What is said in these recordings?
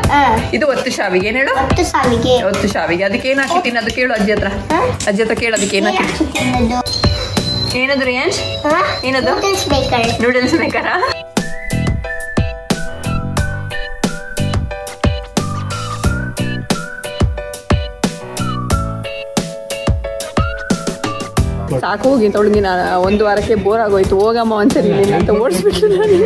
ಹಾ. ಇದು ಒತ್ತು ಶಾವಿಗೆ ಏನ್ ಹೇಳು ಹತ್ತು ಸಾವಿಗೆ ಒತ್ತು ಶಾವಿಗೆ ಅದಕ್ಕೆ ಏನ್ ಹಾಕಿ ತಿನ್ನೋದು ಕೇಳು ಅಜ್ಜಿ ಹತ್ರ ಹಾ? ಅಜ್ಜಿ ಹತ್ರ ಕೇಳು ಅದಕ್ಕೆ ಏನ್ ಹಾಕಿ ತಿನ್ನೋದು ಏನದು ರೇಂಜ್ ಏನದು? ನೂಡಲ್ಸ್ ಬೇಕರ್ ನೂಡಲ್ಸ್ ಬೇಕಾರ ಸಾಕು ಹೋಗಿ ತೊಳಗಿ ನಾನು ಒಂದು ವಾರಕ್ಕೆ ಬೋರ್ ಆಗೋಯ್ತು ಹೋಗಮ್ಮ ಒಂದ್ಸರಿ ಇಲ್ಲಿಂದ ಅಂತ ಓಡಿಸ್ಬಿಟ್ರು ನಾನು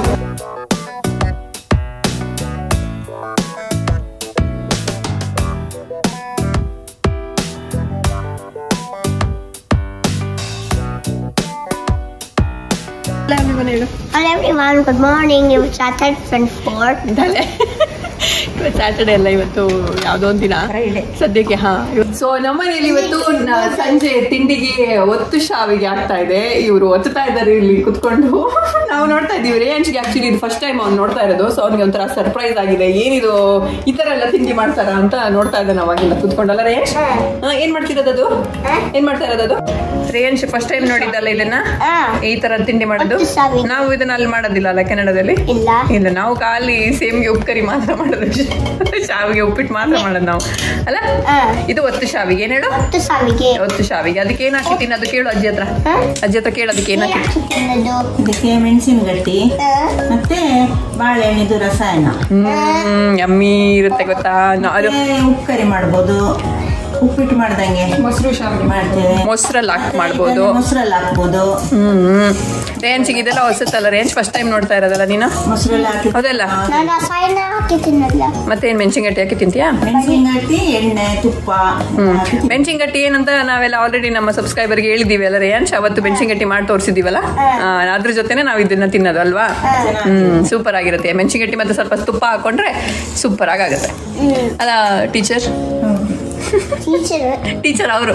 ಹೇಳು Hello everyone, good morning. It was Saturday 24. ಇದ್ದಾಳೆ ಇವತ್ತು ಸ್ಯಾಟರ್ಡೆ ಅಲ್ಲ ಇವತ್ತು ಯಾವುದೋ ಒಂದು ದಿನ ಸದ್ಯಕ್ಕೆ ಹಾ ಸೊ ನಮ್ಮನೇಲಿ ಇವತ್ತು ನ- ಸಂಜೆ ತಿಂಡಿಗೆ ಒತ್ತು ಶಾವಿಗೆ ಆಗ್ತಾ ಇದೆ ಇವರು ಒತ್ತುತ್ತಾ ಇದ್ದಾರೆ ಇಲ್ಲಿ ಕುತ್ಕೊಂಡು ನಾವು ನೋಡ್ತಾ ಇದೀವಿ ರೇಂಜ್ಗೆ ಆಕ್ಚುಲಿ ಇದು ಫಸ್ಟ್ ಟೈಮ್ ಅವ್ನು ನೋಡ್ತಾ ಇರೋದು ಸೊ ಅವ್ನಿಗೆ ಒಂಥರ ಸರ್ಪ್ರೈಸ್ ಆಗಿದೆ ಏನಿದು ಈ ತರ ಎಲ್ಲ ತಿಂಡಿ ಮಾಡ್ತಾರ ಅಂತ ನೋಡ್ತಾ ಇದ್ದಾನೆ ಅವಾಗಿಂದ ಕುತ್ಕೊಂಡಲ್ಲ ರೇಂಜ್ ಹಾ, ಏನ್ ಮಾಡ್ತಿರೋದು ಏನ್ ಮಾಡ್ತಾ ಇರೋದು ರೇಂಜ್ ಫಸ್ಟ್ ಟೈಮ್ ನೋಡಿದ್ದಲ್ಲ ಇದನ್ನ ಹಾ. ಈ ತರ ತಿಂಡಿ ಮಾಡೋದು ಒತ್ತು ಶಾವಿಗೆ. ನಾವು ಇದನ್ನ ಅಲ್ಲಿ ಮಾಡೋದಿಲ್ಲ ಅಲ್ಲ ಕೆನಡಾದಲ್ಲಿ ಇಲ್ಲ ಇಲ್ಲ ನಾವು ಖಾಲಿ ಸೇಮ್ಗೆ ಉಪ್ಕರಿ ಮಾತ್ರ ಮಾಡೋದು ಶಾವಿಗೆ ಉಪ್ಪಿಟ್ಟು ಮಾತ್ರ ಮಾಡೋದು ನಾವು ಅಲ್ಲ ಹಾ. ಇದು ಒತ್ತು ಶಾವಿಗೆ ಏನ್ ಹೇಳು ಹತ್ತು ಸಾವಿಗೆ ಒತ್ತು ಶಾವಿಗೆ ಅದಕ್ಕೆ ಏನ್ ಹಾಕಿ ತಿನ್ನೋದು ಕೇಳು ಅಜ್ಜಿ ಹತ್ರ ಹಾ? ಅಜ್ಜಿ ಹತ್ರ ಕೇಳು ಅದಕ್ಕೆ ಏನ್ ಹಾಕಿ ತಿನ್ನೋದು ಇದಕ್ಕೆ ಮೆಣಸಿನ ಗಟ್ಟಿ ಹಾ? ಮತ್ತೆ ಬಾಳೆಹಣ್ಣಿದು ರಸಾಯನ ಹ್ಮ್ ಯಮ್ಮಿ ಇರುತ್ತೆ ಗೊತ್ತಾ ನಾ- ಅದು ಮತ್ತೆ ಉಪ್ಪು ಕರಿ ಮಾಡ್ಬೋದು ಉಪ್ಪಿಟ್ಟು ಮಾಡ್ದಂಗೆ ಮೊಸರು ಶಾವಿಗೆ ಮಾಡ್ತೇವೆ ಮೊಸರಲ್ಲಿ ಹಾಕಿ ಮಾಡ್ಬೋದು ಮೊಸರಲ್ಲಿ ಹಾಕ್ಬೋದು ಹ್ಮ್ ರೇಂಜ್ಗೆ ಇದೆಲ್ಲ ಹೊಸತಲ್ಲ ರೇಂಜ್ ಫಸ್ಟ್ ಟೈಮ್ ನೋಡ್ತಾ ಇರೋದಲ್ಲ ನೀನು ಮೊಸರಲ್ಲಿ ಹಾಕಿ ಹೌದಲ್ಲ ನಾನು ರಸಾಯನ ಹಾಕಿ ತಿನ್ನಲ್ಲ ಮತ್ತೆ ಏನ್ ಮೆಣಸಿನಗಟ್ಟಿ ಹಾಕಿ ತಿಂತೀಯಾ ಮೆಣಸಿನ ಗಟ್ಟಿ ಎಣ್ಣೆ ತುಪ್ಪ ಹಾಕಿ ತಿಂತೀವಿ. ಮೆಣಸಿನಗಟ್ಟಿ ಏನಂತ ನಾವೆಲ್ಲ ಆಲ್ರೆಡಿ ನಮ್ಮ ಸಬ್ಸ್ಕ್ರೈಬರ್ಗೆ ಹೇಳಿದೀವಿ ಅಲ್ಲ ರೇಂಜ್ ಅವತ್ತು ಮೆಣಸಿನಗಟ್ಟಿ ಮಾಡಿ ತೋರಿಸಿದೀವಲ್ಲ ಅದ್ರ ಜೊತೆನೆ ನಾವು ಇದನ್ನ ತಿನ್ನೋದು ಅಲ್ವಾ ಹ್ಮ್ ಸೂಪರ್ ಆಗಿರುತ್ತೆ ಮೆಣಸಿನಗಟ್ಟಿ ಮತ್ತೆ ಸ್ವಲ್ಪ ತುಪ್ಪ ಹಾಕೊಂಡ್ರೆ ಸೂಪರ್ ಆಗುತ್ತೆ ಅಲ್ಲ ಟೀಚರ್ ಟೀಚರ್ ಟೀಚರ್ ಅವರು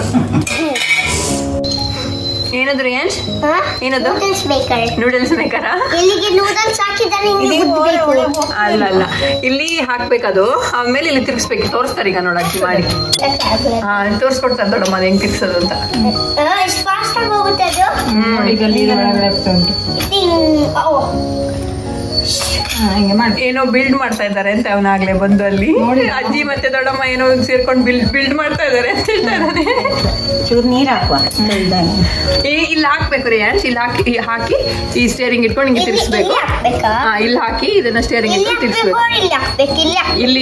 ಏನದು ರೇಂಜ್ ಏನದು? ನೂಡಲ್ಸ್ ಬೇಕರ್ ನೂಡಲ್ಸ್ ಬೇಕಾರಾ ಇಲ್ಲಿಗೆ ನೂಡಲ್ಸ್ ಹಾಕಿದ್ರೆ ನಿಂಗೆ ಗುದ್ದಬೇಕು ಅಲ್ಲ ಅಲ್ಲ ಇಲ್ಲಿ ಹಾಕ್ಬೇಕದು ಆಮೇಲೆ ಇಲ್ಲಿ ತಿರ್ಗಿಸ್ಬೇಕು ತೋರಿಸ್ತಾರೆ ಈಗ ನೋಡಕ್ಕೆ ಮಾಡಿ ಹಾ ತೋರಿಸ್ಕೊಡ್ತಾರೆ ದೊಡ್ಡಮ್ಮ ಅದು ಹೆಂಗ್ ತಿರ್ಗ್ಸೋದು ಅಂತ ಎಷ್ಟು ಫಾಸ್ಟ್ ಆಗಿ ಹೋಗುತ್ತೆ ಅದು ಟಿಂಗ್. ಓ. ಏನೋ ಬಿಲ್ಡ್ ಮಾಡ್ತಾ ಇದ್ದಾರೆ ಅಂತ ಅವನಾಗ್ಲೇ ಬಂದು ಅಲ್ಲಿ ಅಜ್ಜಿ ಮತ್ತೆ ದೊಡ್ಡಮ್ಮ ಏನೋ ಸೇರ್ಕೊಂಡು ಬಿಲ್ಡ್ ಬಿಲ್ಡ್ ಮಾಡ್ತಾ ಇದ್ದಾರೆ ಅಂತ ಹೇಳ್ತಾ ಇದ್ದಾನೆ ಚೂರು ನೀರು ಹಾಕುವ ಬೆಳ್ದಂಗೆ. ಈ ಇಲ್ಲಿ ಹಾಕ್ಬೇಕು ರೀ ಆ್ಯನ್ಸ್ ಇಲ್ಲಿ ಹಾಕಿ ಈ ಹಾಕಿ ಈ ಸ್ಟೇರಿಂಗ್ ಇಟ್ಕೊಂಡು ಹಿಂಗೆ ಇಲ್ಲಿ ತಿರ್ಗಿಸ್ಬೇಕು ಇಲ್ಲಿ ಹಾಕ್ಬೇಕಾ ಹಾ ಇಲ್ಲಿ ಹಾಕಿ ಇದನ್ನ ಸ್ಟೇರಿಂಗ್ ಇಲ್ಲಿ ಇಟ್ಕೊಂಡು ಹಾಕ್ಬೇಕು ತಿರ್ಗಿಸ್ಬೇಕು ಇಲ್ಲಿ ಹಾಕ್ಬೇಕು ಇಲ್ಲಿ ಹಾಕ್ಬೇಕು. ಇಲ್ಲಿ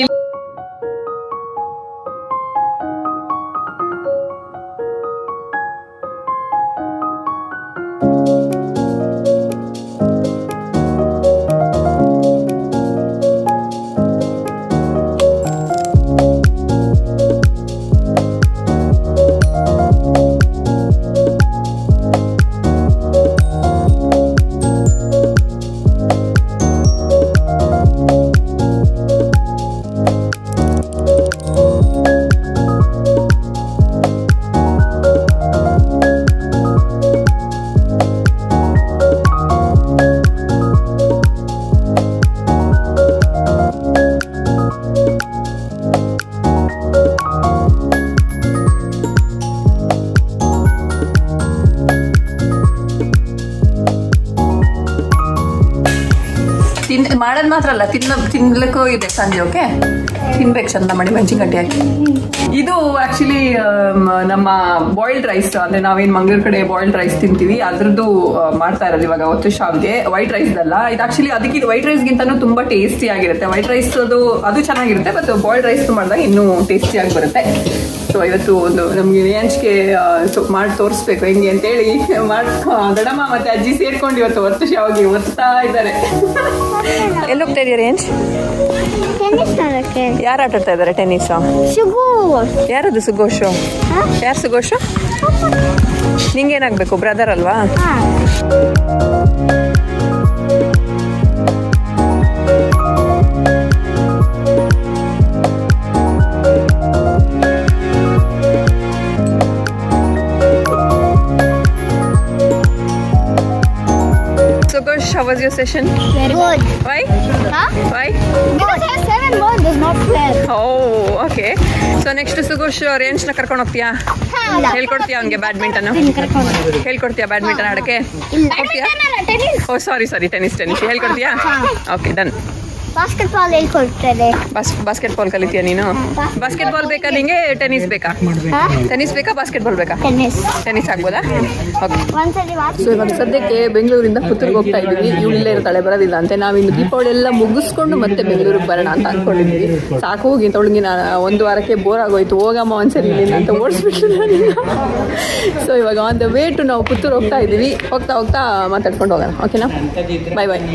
ತಿನ್ ಮಾಡೋದು ಮಾತ್ರ ಅಲ್ಲ ತಿನ್ನ ತಿನ್ಲಿಕ್ಕೂ ಇದೆ ಸಂಜೆ ಓಕೆ ತಿನ್ಬೇಕು ಚಂದ ಮಾಡಿ ಮೆಣಸಿನಗಟ್ಟಿ ಹಾಕಿ ಇದು ಆಕ್ಚುಲಿ ನಮ್ಮ ಬಾಯ್ಲ್ಡ್ ರೈಸ್ ಅಂದ್ರೆ ನಾವೇನ್ ಮಂಗಳೂರು ಕಡೆ ಬಾಯ್ಲ್ಡ್ ರೈಸ್ ತಿಂತೀವಿ ಅದ್ರದ್ದು ಆ, ಮಾಡ್ತಾ ಇರೋದು ಇವಾಗ ಒತ್ತು ಶಾವ್ಗೆ ವೈಟ್ ರೈಸ್ ಅಲ್ಲ ಇದು ಆಕ್ಚುಲಿ ಅದಕ್ಕೆ ಇದು ವೈಟ್ ರೈಸ್ಗಿಂತನೂ ತುಂಬಾ ಟೇಸ್ಟಿ ಆಗಿರುತ್ತೆ ವೈಟ್ ರೈಸ್ ಅದು ಅದು ಚೆನ್ನಾಗಿರುತ್ತೆ ಬಟ್ ಬಾಯ್ಲ್ಡ್ ರೈಸ್ ಮಾಡಿದಾಗ ಇನ್ನೂ ಟೇಸ್ಟಿ ಆಗಿ ಬರುತ್ತೆ ಸೊ ಇವತ್ತು ಒಂದು ನಮ್ಗೆ ರೇಂಜ್ಗೆ ಮಾಡಿ ತೋರಿಸ್ಬೇಕು ಹೆಂಗೆ ಅಂತೇಳಿ ಮಾಡ್ ಆ, ದೊಡ್ಡಮ್ಮ ಮತ್ತೆ ಅಜ್ಜಿ ಸೇರ್ಕೊಂಡು ಇವತ್ತು ಒತ್ತು ಶಾವಿಗೆ ಒತ್ತಾ ಇದ್ದಾರೆ ಎಲ್ಲಿ ಹೋಗ್ತಾ ಇದೆಯಾ ರೇಂಜ್ ಟೆನ್ನಿಸ್ ನೋಡಕ್ಕೆ ಯಾರು ಆಟ ಆಡ್ತಾ ಇದ್ದಾರೆ ಟೆನ್ನಿಸ್ ಶುಭು ಯಾರದು ಸುಗೋಶು ಹಾ? ಯಾರು ಸುಗೋಶು ನಿಂಗೇನಾಗ್ಬೇಕು ಬ್ರದರ್ ಅಲ್ವಾ ಹಾ. ಸುಗೋಶ್ how was your session Good. why Huh? why Because I have seven more does not fair. Oh okay so next ಸುಗೋಶ್ ರೇಂಜ್ನ ಕರ್ಕೊಂಡು ಹೋಗ್ತೀಯಾ ಇಲ್ಲ. ಹೇಳ್ಕೊಡ್ತೀಯಾ ಅವ್ನಿಗೆ ಬ್ಯಾಡ್ಮಿಂಟನ್ ಕರ್ಕೊಂಡು ಹೇಳ್ಕೊಡ್ತೀಯಾ ಬ್ಯಾಡ್ಮಿಂಟನ್ ಆಡಕ್ಕೆ ಇಲ್ಲ. ಹೋಗ್ತೀಯಾ tennis oh sorry sorry tennis tennis ಹೇಳ್ಕೊಡ್ತೀಯಾ ಓಕೆ ಡನ್ ಬಾಸ್ಕೆಟ್ ಬಾಲ್ ಹೇಳ್ಕೊಡ್ತಾರೆ ಬಾಸ್ ಬಾಸ್ಕೆಟ್ ಬಾಲ್ ಕಲಿತೀಯ ನೀನು ಬಾಸ್ಕೆಟ್ ಬಾಲ್ ಬೇಕಾ ನಿಂಗೆ ಟೆನ್ನಿಸ್ ಬೇಕಾ ಟೆನ್ನಿಸ್ ಬೇಕಾ ಬಾಸ್ಕೆಟ್ ಬಾಲ್ ಬೇಕಾ ಟೆನ್ನಿಸ್ ಟೆನ್ನಿಸ್ ಆಗ್ಬೋದಾ ಓಕೆ ಒಂದ್ಸರಿ ಸೊ ಇವಾಗ ಸದ್ಯಕ್ಕೆ ಬೆಂಗಳೂರಿಂದ ಪುತ್ತೂರಿಗೆ ಹೋಗ್ತಾ ಇದ್ದೀವಿ ಇವಳು ಇಲ್ಲೇ ಇರ್ತಾಳೆ ಬರೋದಿಲ್ಲ ಅಂತೆ ನಾವಿನ್ನು ದೀಪಾವಳಿ ಎಲ್ಲ ಮುಗಿಸ್ಕೊಂಡು ಮತ್ತೆ ಬೆಂಗಳೂರಿಗೆ ಬರೋಣ ಅಂತ ಅನ್ಕೊಂಡಿದ್ವಿ ಸಾಕು ಹೋಗಿ ತೊಳಗಿ ನಾನು ಒಂದು ವಾರಕ್ಕೆ ಬೋರ್ ಆಗೋಯ್ತು ಹೋಗಮ್ಮ ಒಂದ್ಸರಿ ಇಲ್ಲಿಂದ ಅಂತ ಓಡಿಸ್ಬಿಟ್ಟು ಸೊ ಇವಾಗ ಆನ್ ದ ವೇ ಟು ನಾವು ಪುತ್ತೂರು ಹೋಗ್ತಾ ಇದ್ದೀವಿ ಹೋಗ್ತಾ ಹೋಗ್ತಾ ಮಾತಾಡ್ಕೊಂಡು ಹೋಗೋಣ ಓಕೆನಾ ಬಾಯ್ ಬಾಯ್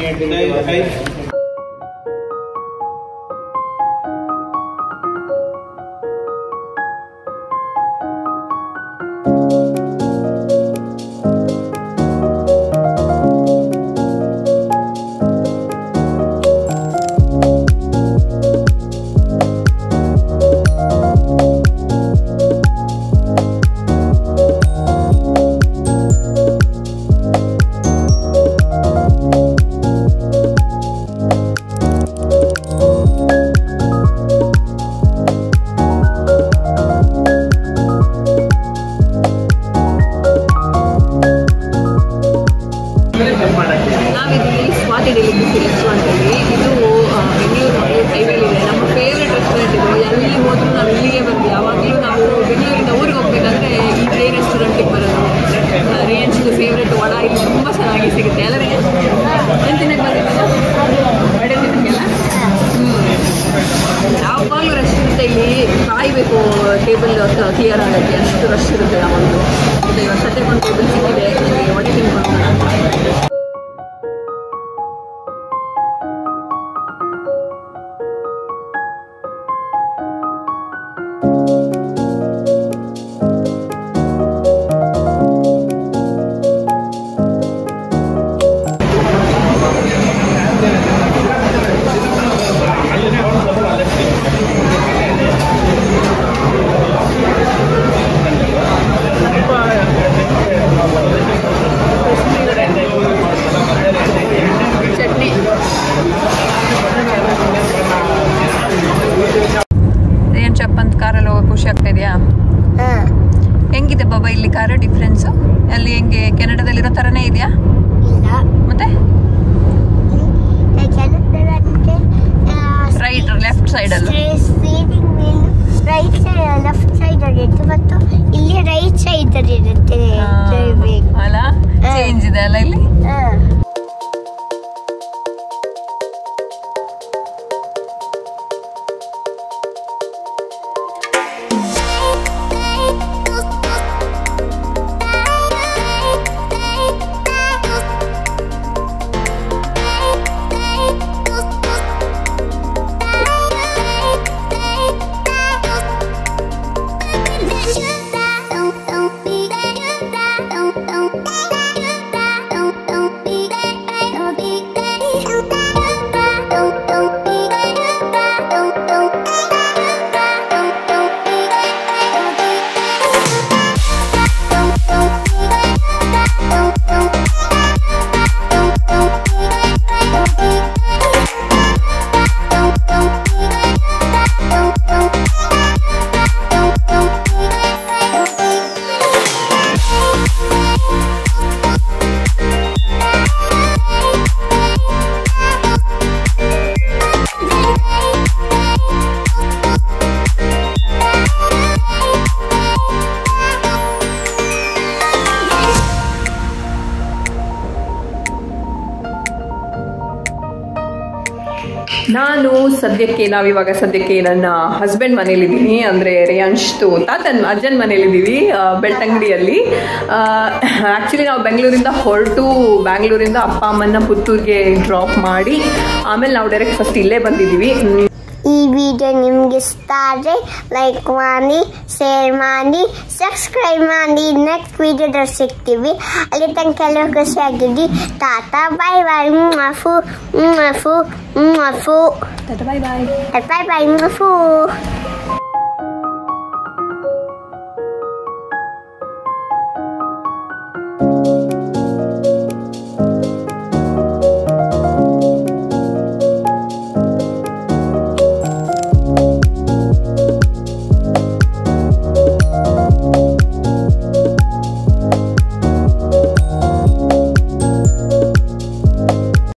ನಾವಿದ್ದೀವಿ ಸ್ವಾತಿ ಡೆಲಿಕಸಿ ರೆಸ್ಟೋರೆಂಟಲ್ಲಿ ಇದು ಆ, ಬೆಂಗಳೂರು ಹೈವೇಲಿ ಇದೆ ನಮ್ಮ ಫೇವ್ರೆಟ್ ರೆಸ್ಟೋರೆಂಟ್ ಇದು ಎಲ್ಲಿ ಹೋದ್ರೂ ನಾವು ಇಲ್ಲಿಗೆ ಬಂದು ಯಾವಾಗಲೂ ನಾವು ಬೆಂಗಳೂರಿಂದ ಊರಿಗೆ ಹೋಗ್ಬೇಕಾದ್ರೆ ಇದೇ ರೆಸ್ಟೋರೆಂಟಿಗೆ ಬರೋದು ರೇಂಜ್ದು ಫೇವ್ರೆಟ್ ವಡ ಇಲ್ಲಿ ತುಂಬ ಚೆನ್ನಾಗಿ ಸಿಗುತ್ತೆ ಅಲ್ಲ ರೇಂಜ್ ಏನು ತಿನ್ನಕ್ಕೆ ಬಂದಿದ್ದೀರಾ ವಡೆ ತಿನ್ನಕ್ಕೆಲ್ಲ ಯಾವಾಗಲೂ ರಶ್ ಇರುತ್ತೆ ಇಲ್ಲಿ ಕಾಯಬೇಕು ಟೇಬಲ್ ಕ್ಲಿಯರ್ ಆಗೋಕ್ಕೆ ಅಷ್ಟು ರಶ್ ಇರುತ್ತೆ ಯಾವಾಗಲೂ ಮತ್ತೆ ಇವಾಗ ಸದ್ಯಕ್ಕೆ ಒಂದು ಟೇಬಲ್ ಸಿಕ್ಕಿದೆ ನನಗೆ ವಡೆ ತಿನ್ಕೊಂಡು ಚಟ್ನಿ ಏನ್ ಚಪ್ಪಂತ ಕಾರಲ್ಲಿ ಹೋಗೋ ಖುಷಿ ಆಗ್ತಾ ಇದೆಯಾ ಹಾಂ ಹೆಂಗಿದೆ ಬಾಬಾ ಇಲ್ಲಿ ಕಾರು ಡಿಫ್ರೆನ್ಸ್ ಅಲ್ಲಿ ಹೆಂಗೆ ಕೆನಡಾದಲ್ಲಿರೋ ಥರನೇ ಇದೆಯಾ ಇಲ್ಲ ಮತ್ತೆ ಕೆಲಸದಂತೆ ರೈಟ್ ಲೆಫ್ಟ್ ಸೈಡಲ್ಲಿ steering wheel right side left side ಅಲ್ಲಿ ಇರುತ್ತೆ ಮತ್ತು ಇಲ್ಲಿ ರೈಟ್ ಸೈಡ್ ಅಲ್ಲಿ ಇರುತ್ತೆ ಡ್ರೈವಿಂಗ್ ಅಲ್ಲ ಚೇಂಜ್ ಇದೆ ಅಲ್ಲ ಇಲ್ಲಿ ನಾನು ಸದ್ಯಕ್ಕೆ ನಾವಿವಾಗ ಸದ್ಯಕ್ಕೆ ನನ್ನ ಹಸ್ಬೆಂಡ್ ಮನೇಲಿದ್ದೀನಿ ಅಂದರೆ ರೇಯಾಂಶ್ತು ತಾತನ್ ಅಜ್ಜನ ಮನೇಲಿದ್ದೀವಿ ಆ, ಬೆಳ್ತಂಗಡಿಯಲ್ಲಿ ಆ್ಯಕ್ಚುಲಿ ನಾವು ಬೆಂಗಳೂರಿಂದ ಹೊರಟು ಬ್ಯಾಂಗ್ಳೂರಿಂದ ಅಪ್ಪ ಅಮ್ಮನ ಪುತ್ತೂರಿಗೆ ಡ್ರಾಪ್ ಮಾಡಿ ಆಮೇಲೆ ನಾವು ಡೈರೆಕ್ಟ್ ಫಸ್ಟ್ ಇಲ್ಲೇ ಬಂದಿದ್ದೀವಿ ಹ್ಮ್. ಈ ವಿಡಿಯೋ ನಿಮ್ಗೆ ಇಷ್ಟ ಆದರೆ ಲೈಕ್ ಮಾಡಿ ಶೇರ್ ಮಾಡಿ ಸಬ್ಸ್ಕ್ರೈಬ್ ಮಾಡಿ ನೆಕ್ಸ್ಟ್ ವಿಡಿಯೋದಲ್ಲಿ ಸಿಗ್ತೀವಿ ಅಲ್ಲಿ ತನಕ ಎಲ್ಲ ಖುಷಿಯಾಗಿದ್ದಿ ಟಾಟಾ ಬಾಯ್ ಬಾಯ್ ಮಫು ಮಫು ಮಫು ಬಾಯ್ ಬಾಯ್ ಬಾಯ್ ಬಾಯ್ ಮಫು